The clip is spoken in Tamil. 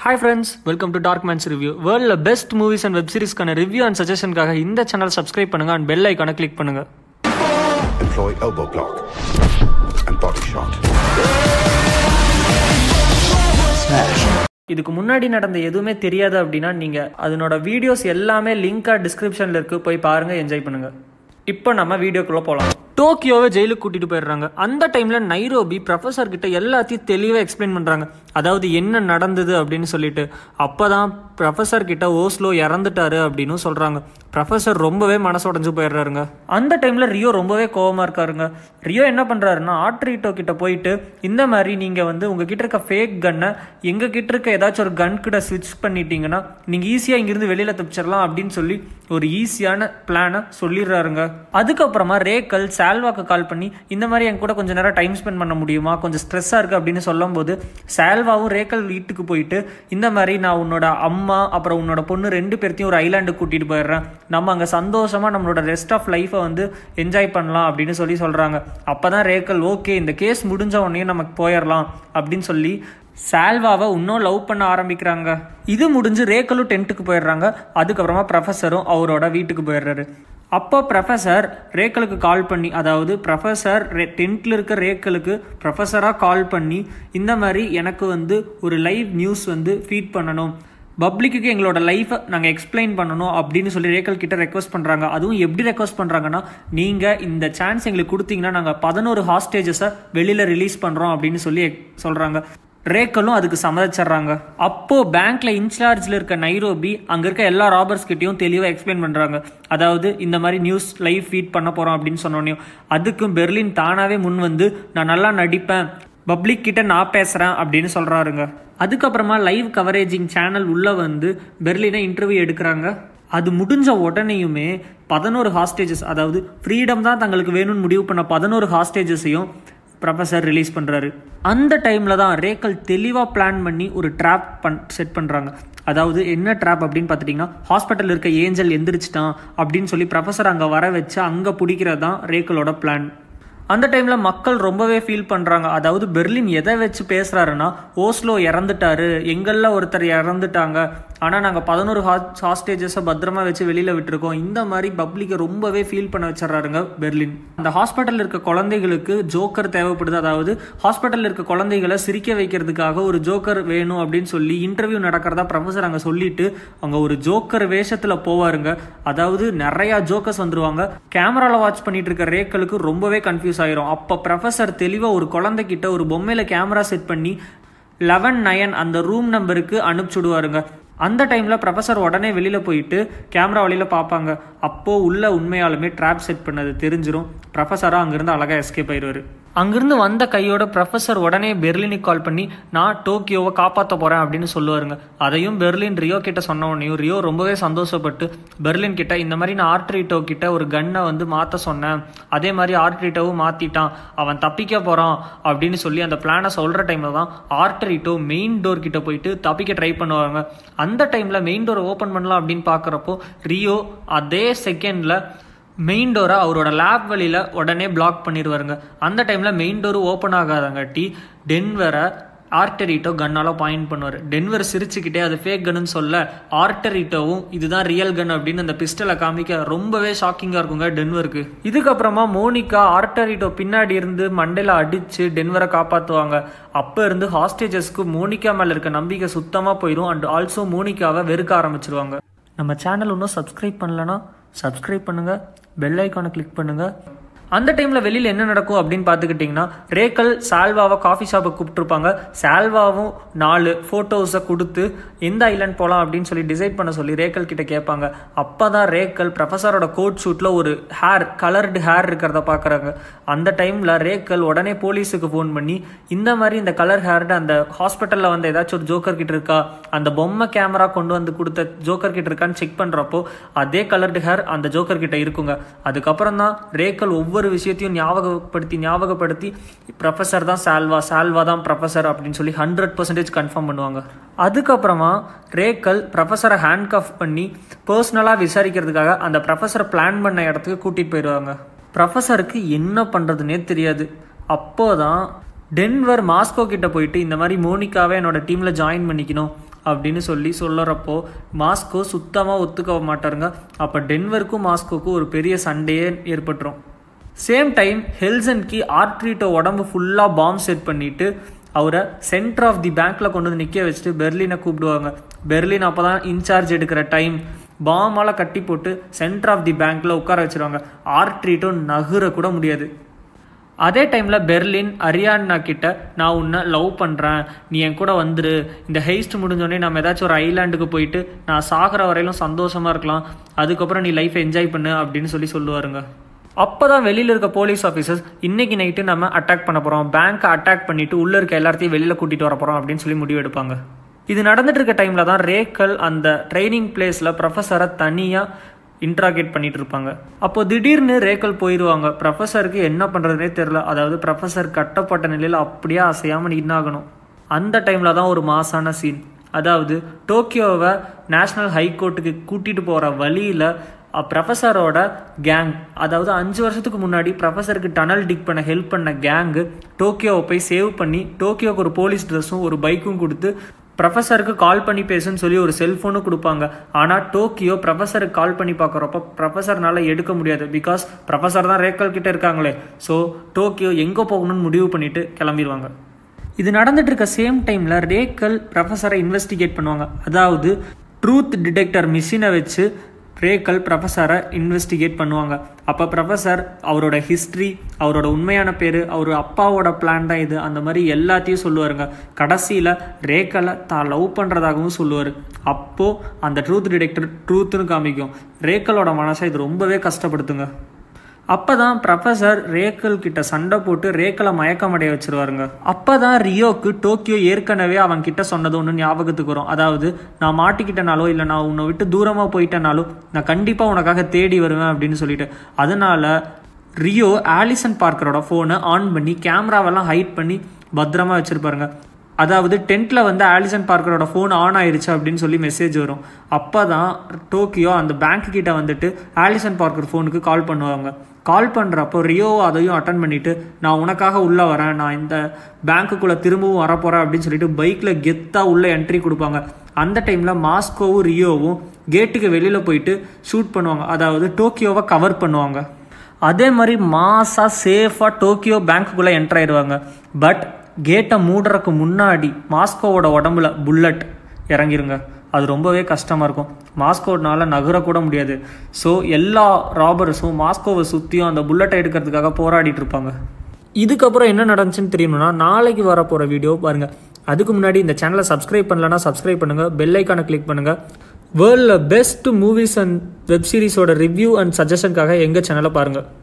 Hi friends welcome to Dark Man's Review வேர்ல்டில் பெஸ்ட் மூவிஸ் அண்ட் வெப் சீரிஸ்க்கான ரிவ்யூ அண்ட் சஜஷனுக்காக இந்த சேனல் சப்ஸ்கிரைப் பண்ணுங்க அண்ட் பெல் ஐக்கானை கிளிக் பண்ணுங்க employ elbow block and body shot. இதுக்கு முன்னாடி நடந்த எதுவுமே தெரியாது அப்படின்னா நீங்க அதனோட வீடியோஸ் எல்லாமே லிங்கா டிஸ்கிரிப்ஷன்ல இருக்கு போய் பாருங்க என்ஜாய் பண்ணுங்க இப்போ நம்ம வீடியோக்குள்ள போலாம் டோக்கியோவை ஜெயிலுக்கு கூட்டிட்டு போயிடுறாங்க அந்த டைம்ல நைரோபி ப்ரொஃபசர் கிட்ட எல்லாத்தையும் தெளிவா எக்ஸ்பிளைன் பண்றாங்க அதாவது என்ன நடந்தது அப்படின்னு சொல்லிட்டு அப்பதான் ப்ரொஃபசர் கிட்ட ஓஸ்லோ இறந்துட்டாரு அப்படின்னு சொல்றாங்க ப்ரொஃபசர் ரொம்பவே மனசு உடைஞ்சு போயிடுறாருங்க அந்த டைம்ல ரியோ ரொம்பவே கோவமா இருக்காருங்க ரியோ என்ன பண்றாருன்னா ஆட்ரிட்டோ கிட்ட போயிட்டு இந்த மாதிரி நீங்க வந்து உங்ககிட்ட இருக்க ஃபேக் கன்னை எங்க கிட்ட இருக்க ஏதாச்சும் ஒரு கன் கிட்ட ஸ்விட்ச் பண்ணிட்டீங்கன்னா நீங்க ஈஸியா இங்கிருந்து வெளியில தப்பிச்சிடலாம் அப்படின்னு சொல்லி ஒரு ஈஸியான பிளானை சொல்லிடுறாருங்க அதுக்கப்புறமா ரேக்கல் சால்வாக்கு கால் பண்ணி இந்த மாதிரி என் கூட கொஞ்சம் நேரம் டைம் ஸ்பெண்ட் பண்ண முடியுமா கொஞ்சம் ஸ்ட்ரெஸ்ஸாக இருக்குது அப்படின்னு சொல்லும்போது சால்வாவும் ரேக்கல் வீட்டுக்கு போயிட்டு இந்த மாதிரி நான் உன்னோட அம்மா அப்புறம் உன்னோட பொண்ணு ரெண்டு பேர்த்தையும் ஒரு ஐலாண்டுக்கு கூட்டிகிட்டு போயிடுறேன் நம்ம அங்கே சந்தோஷமாக நம்மளோட ரெஸ்ட் ஆஃப் லைஃப்பை வந்து என்ஜாய் பண்ணலாம் அப்படின்னு சொல்லி சொல்கிறாங்க அப்போ தான் ரேக்கல் ஓகே இந்த கேஸ் முடிஞ்ச உடனே நமக்கு போயிடலாம் அப்படின்னு சொல்லி சால்வாவை இன்னும் லவ் பண்ண ஆரம்பிக்கிறாங்க இது முடிஞ்சு ரேக்கலும் டென்ட்டுக்கு போயிடுறாங்க அதுக்கப்புறமா ப்ரொஃபஸரும் அவரோட வீட்டுக்கு போயிடுறாரு அப்போ ப்ரொஃபஸர் ரேக்கலுக்கு கால் பண்ணி அதாவது ப்ரொஃபஸர் டென்த்தில் இருக்க ரேக்கலுக்கு ப்ரொஃபஸராக கால் பண்ணி இந்த மாதிரி எனக்கு வந்து ஒரு லைவ் நியூஸ் வந்து ஃபீட் பண்ணணும் பப்ளிக்கு எங்களோட லைஃப்பை நாங்கள் எக்ஸ்பிளைன் பண்ணணும் அப்படின்னு சொல்லி ரேக்கல் கிட்ட ரெக்வஸ்ட் பண்ணுறாங்க அதுவும் எப்படி ரெக்வஸ்ட் பண்ணுறாங்கன்னா நீங்கள் இந்த சான்ஸ் எங்களுக்கு கொடுத்தீங்கன்னா நாங்கள் பதினோரு ஹாஸ்டேஜஸை வெளியில் ரிலீஸ் பண்ணுறோம் அப்படின்னு சொல்லி சொல்கிறாங்க ரேக்கலும் அதுக்கு சம்மதிச்சிடுறாங்க அப்போ பேங்க்ல இன்சார்ஜ்ல இருக்க நைரோபி அங்க இருக்க எல்லா ராபர்ஸ் கிட்டயும் தெளிவா எக்ஸ்பிளைன் பண்றாங்க அதாவது இந்த மாதிரி நியூஸ் லைவ் ஃபீட் பண்ண போறோம் அப்படின்னு சொன்னோன்னே அதுக்கும் பெர்லின் தானாவே முன் வந்து நான் நல்லா நடிப்பேன் பப்ளிக் கிட்ட நான் பேசுறேன் அப்படின்னு சொல்றாருங்க அதுக்கப்புறமா லைவ் கவரேஜிங் சேனல் உள்ள வந்து பெர்லினை இன்டர்வியூ எடுக்கிறாங்க அது முடிஞ்ச உடனேயுமே பதினோரு ஹாஸ்டேஜஸ் அதாவது ஃப்ரீடம் தான் தங்களுக்கு வேணும்னு முடிவு பண்ண பதினோரு ஹாஸ்டேஜஸையும் ப்ரொஃபஸர் ரிலீஸ் பண்ணுறாரு அந்த டைமில் தான் ரேக்கல் தெளிவாக பிளான் பண்ணி ஒரு ட்ராப் பண் செட் பண்ணுறாங்க அதாவது என்ன ட்ராப் அப்படின்னு பார்த்துட்டிங்கன்னா ஹாஸ்பிட்டல் இருக்க ஏஞ்சல் எந்திரிச்சிட்டான் அப்படின்னு சொல்லி ப்ரொஃபஸர் அங்கே வர வச்சு அங்கே பிடிக்கிறது தான் ரேக்கலோட பிளான் அந்த டைமில் மக்கள் ரொம்பவே ஃபீல் பண்ணுறாங்க அதாவது பெர்லின் எதை வச்சு பேசுகிறாருன்னா ஓஸ்லோ இறந்துட்டாரு எங்களில் ஒருத்தர் இறந்துட்டாங்க ஆனால் நாங்கள் பதினோரு ஹாஸ் ஹாஸ்டேஜஸை பத்திரமா வச்சு வெளியில் விட்டுருக்கோம் இந்த மாதிரி பப்ளிக்கை ரொம்பவே ஃபீல் பண்ண வச்சிடறாருங்க பெர்லின் அந்த ஹாஸ்பிட்டலில் இருக்க குழந்தைகளுக்கு ஜோக்கர் தேவைப்படுது அதாவது ஹாஸ்பிட்டலில் இருக்க குழந்தைகளை சிரிக்க வைக்கிறதுக்காக ஒரு ஜோக்கர் வேணும் அப்படின்னு சொல்லி இன்டர்வியூ நடக்கிறதா ப்ரொஃபஸர் அங்கே சொல்லிட்டு அங்கே ஒரு ஜோக்கர் வேஷத்தில் போவாருங்க அதாவது நிறையா ஜோக்கர்ஸ் வந்துருவாங்க கேமராவில் வாட்ச் பண்ணிட்டு இருக்க ரேக்களுக்கு ரொம்பவே கன்ஃபியூஸ் ஆயிரும் அப்போ ப்ரொஃபஸர் தெளிவாக ஒரு குழந்தைகிட்ட ஒரு பொம்மையில் கேமரா செட் பண்ணி லெவன் நயன் அந்த ரூம் நம்பருக்கு அனுப்பிச்சுடுவாருங்க அந்த டைமில் ப்ரொஃபஸர் உடனே வெளியில் போயிட்டு கேமரா வழியில் பார்ப்பாங்க அப்போது உள்ள உண்மையாலுமே ட்ராப் செட் பண்ணது தெரிஞ்சிரும் ப்ரொஃபஸராக அங்கேருந்து அழகாக எஸ்கேப் ஆயிடுவார் அங்கிருந்து வந்த கையோட ப்ரொஃபஸர் உடனே பெர்லினுக்கு கால் பண்ணி நான் டோக்கியோவை காப்பாற்ற போகிறேன் அப்படின்னு சொல்லுவாருங்க அதையும் பெர்லின் ரியோ கிட்ட சொன்ன உடனேயும் ரியோ ரொம்பவே சந்தோஷப்பட்டு பெர்லின் கிட்ட இந்த மாதிரி நான் ஆர்ட்ரிட்டோ கிட்ட ஒரு கன்னை வந்து மாற்ற சொன்னேன் அதே மாதிரி ஆர்ட்ரிட்டோவும் மாற்றிட்டான் அவன் தப்பிக்க போகிறான் அப்படின்னு சொல்லி அந்த பிளானை சொல்கிற டைமில் தான் ஆர்ட்ரிட்டோ மெயின் டோர் கிட்ட போயிட்டு தப்பிக்க ட்ரை பண்ணுவாங்க அந்த டைமில் மெயின் டோரை ஓப்பன் பண்ணலாம் அப்படின்னு பார்க்குறப்போ ரியோ அதே செகண்டில் மெயின் டோரை அவரோட லேப் வழியில் உடனே பிளாக் பண்ணிடுவாருங்க அந்த டைமில் மெயின் டோர் ஓப்பன் ஆகாதங்காட்டி டென்வரை ஆர்டரிட்டோ கன்னால பாயிண்ட் பண்ணுவார் டென்வர் சிரிச்சுக்கிட்டே அது ஃபேக் கன்னு சொல்ல ஆர்டரிட்டோவும் இதுதான் ரியல் கன் அப்படின்னு அந்த பிஸ்டலை காமிக்க ரொம்பவே ஷாக்கிங்காக இருக்குங்க டென்வருக்கு இதுக்கப்புறமா மோனிகா ஆர்டரிட்டோ பின்னாடி இருந்து மண்டையில் அடித்து டென்வரை காப்பாற்றுவாங்க அப்போ இருந்து ஹாஸ்டேஜஸ்க்கு மோனிகா மேலே இருக்க நம்பிக்கை சுத்தமாக போயிடும் அண்ட் ஆல்சோ மோனிகாவை வெறுக்க ஆரம்பிச்சிருவாங்க நம்ம சேனல் இன்னும் சப்ஸ்கிரைப் பண்ணலன்னா சப்ஸ்கிரைப் பண்ணுங்கள் பெல் ஐக்கானை கிளிக் பண்ணுங்கள் அந்த டைமில் வெளியில் என்ன நடக்கும் அப்படின்னு பார்த்துக்கிட்டிங்கன்னா ரேக்கல் சால்வாவை காஃபி ஷாப்பை கூப்பிட்டுருப்பாங்க சால்வாவும் நாலு ஃபோட்டோஸை கொடுத்து எந்த ஐலாண்ட் போகலாம் அப்படின்னு சொல்லி டிசைட் பண்ண சொல்லி ரேக்கல் கிட்ட கேட்பாங்க அப்போ தான் ரேக்கல் ப்ரொஃபஸரோட கோட் ஷூட்டில் ஒரு ஹேர் கலர்டு ஹேர் இருக்கிறத பார்க்குறாங்க அந்த டைமில் ரேக்கல் உடனே போலீஸுக்கு ஃபோன் பண்ணி இந்த மாதிரி இந்த கலர் ஹேர்டு அந்த ஹாஸ்பிட்டலில் வந்து ஏதாச்சும் ஒரு ஜோக்கர் கிட்ட இருக்கா அந்த பொம்மை கேமரா கொண்டு வந்து கொடுத்த ஜோக்கர் கிட்ட இருக்கான்னு செக் பண்ணுறப்போ அதே கலர்டு ஹேர் அந்த ஜோக்கர் கிட்ட இருக்குங்க அதுக்கப்புறம் தான் ரேக்கல் ஒவ்வொரு ஒவ்வொரு விஷயத்தையும் ஞாபகப்படுத்தி ஞாபகப்படுத்தி ப்ரொஃபஸர் தான் சால்வா சால்வா தான் ப்ரொஃபஸர் அப்படின்னு சொல்லி ஹண்ட்ரட் பர்சன்டேஜ் கன்ஃபார்ம் பண்ணுவாங்க அதுக்கப்புறமா ரேக்கல் ப்ரொஃபஸரை ஹேண்ட் கஃப் பண்ணி பர்சனலாக விசாரிக்கிறதுக்காக அந்த ப்ரொஃபஸரை பிளான் பண்ண இடத்துக்கு கூட்டிகிட்டு போயிடுவாங்க ப்ரொஃபஸருக்கு என்ன பண்ணுறதுனே தெரியாது அப்போதான் டென்வர் மாஸ்கோ கிட்ட போயிட்டு இந்த மாதிரி மோனிகாவை என்னோட டீமில் ஜாயின் பண்ணிக்கணும் அப்படின்னு சொல்லி சொல்லுறப்போ மாஸ்கோ சுத்தமாக ஒத்துக்க மாட்டாருங்க அப்போ டென்வருக்கும் மாஸ்கோக்கும் ஒரு பெரிய சண்டையே ஏற்பட்டுரும் சேம் டைம் ஹெல்சன்கி ஆர்ட்ரீட்டோ உடம்பு ஃபுல்லாக பாம்பு செட் பண்ணிட்டு அவரை சென்டர் ஆஃப் தி பேங்க்ல கொண்டு வந்து நிற்க வச்சுட்டு பெர்லினை கூப்பிடுவாங்க பெர்லின் அப்போ தான் இன்சார்ஜ் எடுக்கிற டைம் பாமால கட்டி போட்டு சென்டர் ஆஃப் தி பேங்க்ல உட்கார வச்சிருவாங்க ஆர்ட்ரீட்டோ நகுர கூட முடியாது அதே டைமில் பெர்லின் அரியானா கிட்ட நான் உன்னை லவ் பண்ணுறேன் நீ என் கூட வந்துரு இந்த ஹெய்ஸ்ட் முடிஞ்சோடனே நம்ம ஏதாச்சும் ஒரு ஐலாண்டுக்கு போயிட்டு நான் சாகிற வரையிலும் சந்தோஷமாக இருக்கலாம் அதுக்கப்புறம் நீ லைஃப் என்ஜாய் பண்ணு அப்படின்னு சொல்லி சொல்லுவாருங்க அப்போ தான் வெளியில் இருக்க போலீஸ் ஆஃபீஸர்ஸ் இன்னைக்கு நைட்டு நம்ம அட்டாக் பண்ண போகிறோம் பேங்க்கை அட்டாக் பண்ணிட்டு உள்ளே இருக்க எல்லாத்தையும் வெளியில் கூட்டிகிட்டு வர போகிறோம் அப்படின்னு சொல்லி முடிவு எடுப்பாங்க இது நடந்துட்டு இருக்க டைமில் தான் ரேக்கல் அந்த ட்ரைனிங் பிளேஸில் ப்ரொஃபஸரை தனியாக இன்ட்ராகேட் பண்ணிட்டு இருப்பாங்க அப்போ திடீர்னு ரேக்கல் போயிடுவாங்க ப்ரொஃபஸருக்கு என்ன பண்ணுறதுனே தெரில அதாவது ப்ரொஃபஸர் கட்டப்பட்ட நிலையில் அப்படியே அசையாமல் நின்னாகணும் அந்த டைமில் தான் ஒரு மாசான சீன் அதாவது டோக்கியோவை நேஷ்னல் ஹைகோர்ட்டுக்கு கூட்டிகிட்டு போகிற வழியில் ப்ரொஃபஸரோட கேங் அதாவது அஞ்சு வருஷத்துக்கு முன்னாடி ப்ரொஃபஸருக்கு டனல் டிக் பண்ண ஹெல்ப் பண்ண கேங்கு டோக்கியோவை போய் சேவ் பண்ணி டோக்கியோக்கு ஒரு போலீஸ் ட்ரெஸ்ஸும் ஒரு பைக்கும் கொடுத்து ப்ரொஃபஸருக்கு கால் பண்ணி பேசுன்னு சொல்லி ஒரு செல்ஃபோனும் கொடுப்பாங்க ஆனால் டோக்கியோ ப்ரொஃபஸருக்கு கால் பண்ணி பார்க்குறப்ப ப்ரொஃபஸர்னால எடுக்க முடியாது பிகாஸ் ப்ரொஃபஸர் தான் ரேக்கல் கிட்ட இருக்காங்களே ஸோ டோக்கியோ எங்கே போகணும்னு முடிவு பண்ணிட்டு கிளம்பிடுவாங்க இது நடந்துட்டு இருக்க சேம் டைமில் ரேக்கல் ப்ரொஃபஸரை இன்வெஸ்டிகேட் பண்ணுவாங்க அதாவது ட்ரூத் டிடெக்டர் மிஷினை வச்சு ரேக்கல் ப்ரொஃபஸரை இன்வெஸ்டிகேட் பண்ணுவாங்க அப்போ ப்ரொஃபஸர் அவரோட ஹிஸ்ட்ரி அவரோட உண்மையான பேர் அவர் அப்பாவோட பிளான் தான் இது அந்த மாதிரி எல்லாத்தையும் சொல்லுவாருங்க கடைசியில் ரேக்கலை தான் லவ் பண்ணுறதாகவும் சொல்லுவார் அப்போது அந்த ட்ரூத் டிடெக்டர் ட்ரூத்துன்னு காமிக்கும் ரேக்கலோட மனசை இது ரொம்பவே கஷ்டப்படுத்துங்க அப்போ தான் ப்ரொஃபஸர் ரேக்கல் கிட்ட சண்டை போட்டு ரேக்கலை மயக்கமடைய வச்சிருவாருங்க அப்போ தான் ரியோக்கு டோக்கியோ ஏற்கனவே அவன் கிட்ட சொன்னது ஒன்று ஞாபகத்துக்கு வரும் அதாவது நான் மாட்டிக்கிட்டனாலோ இல்லை நான் உன்னை விட்டு தூரமாக போயிட்டனாலோ நான் கண்டிப்பாக உனக்காக தேடி வருவேன் அப்படின்னு சொல்லிட்டு அதனால ரியோ ஆலிசன் பார்க்கரோட ஃபோனை ஆன் பண்ணி கேமராவெல்லாம் ஹைட் பண்ணி பத்திரமா வச்சிருப்பாருங்க அதாவது டென்ட்டில் வந்து ஆலிசன் பார்க்கரோட ஃபோன் ஆன் ஆயிருச்சு அப்படின்னு சொல்லி மெசேஜ் வரும் அப்போ தான் டோக்கியோ அந்த பேங்க் கிட்ட வந்துட்டு ஆலிசன் பார்க்கர் ஃபோனுக்கு கால் பண்ணுவாங்க கால் பண்ணுறப்போ ரியோ அதையும் அட்டன் பண்ணிட்டு நான் உனக்காக உள்ளே வரேன் நான் இந்த பேங்க்குள்ளே திரும்பவும் வரப்போகிறேன் அப்படின்னு சொல்லிட்டு பைக்கில் கெத்தாக உள்ளே என்ட்ரி கொடுப்பாங்க அந்த டைமில் மாஸ்கோவும் ரியோவும் கேட்டுக்கு வெளியில் போயிட்டு ஷூட் பண்ணுவாங்க அதாவது டோக்கியோவை கவர் பண்ணுவாங்க அதே மாதிரி மாசா சேஃபாக டோக்கியோ பேங்க்குள்ளே என்டர் ஆயிடுவாங்க பட் கேட்டை மூடுறதுக்கு முன்னாடி மாஸ்கோவோட உடம்புல புல்லட் இறங்கிருங்க அது ரொம்பவே கஷ்டமாக இருக்கும் மாஸ்கோனால நகரக்கூட முடியாது ஸோ எல்லா ராபர்ஸும் மாஸ்கோவை சுற்றியும் அந்த புல்லட்டை எடுக்கிறதுக்காக போராடிட்டு இருப்பாங்க இதுக்கப்புறம் என்ன நடந்துச்சுன்னு தெரியணும்னா நாளைக்கு வர போகிற வீடியோ பாருங்கள் அதுக்கு முன்னாடி இந்த சேனலை சப்ஸ்கிரைப் பண்ணலன்னா சப்ஸ்கிரைப் பண்ணுங்கள் பெல் ஐக்கானை கிளிக் பண்ணுங்கள் வேர்ல்டில் பெஸ்ட் மூவிஸ் அண்ட் வெப் சீரிஸோட ரிவ்யூ அண்ட் சஜஷனுக்காக எங்கள் சேனலை பாருங்கள்